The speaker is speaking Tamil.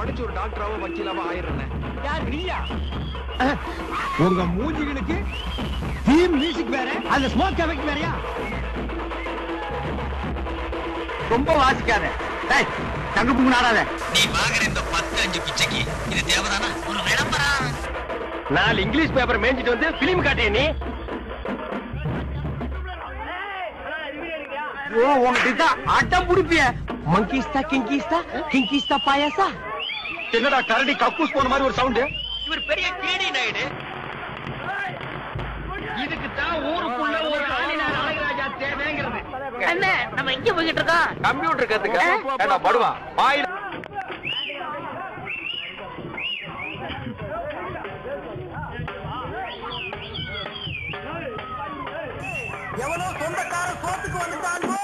படிச்சு ஒரு டாக்டராவோ வக்கீலாவோ ஆயிடுறேன் யார் நீயா உங்க மூஞ்சிகளுக்கு தீம் மியூசிக் வேற அந்த ஸ்மோக் எஃபெக்ட் வேறயா ரொம்ப வாசிக்காத டேய் தங்க பூங்கு நாடாத நீ வாங்குற இந்த பத்து அஞ்சு பிச்சைக்கு இது தேவைதானா ஒரு விளம்பரம் நாலு இங்கிலீஷ் பேப்பர் மேய்ஞ்சிட்டு வந்து பிலிம் காட்டிய நீ ஓ உனக்கு இதான் அட்டம் புடிப்பிய மங்கிஸ்தா கிங்கிஸ்தா கிங்கிஸ்தா பாயாசா என்னடா கரடி கக்கூஸ் போன மாதிரி ஒரு சவுண்ட் இவர் பெரிய கேடி நாயுடு இதுக்கு தான் ஊருக்குள்ள ஒரு ஆளினார் அழகராஜா தேவைங்கிறது அண்ணே நம்ம எங்க போய்கிட்டு இருக்கோம் கம்ப்யூட்டர் கத்துக்க ஏடா படுவா வாயில எவனோ சொந்தக்கார சோத்துக்கு வந்துட்டான்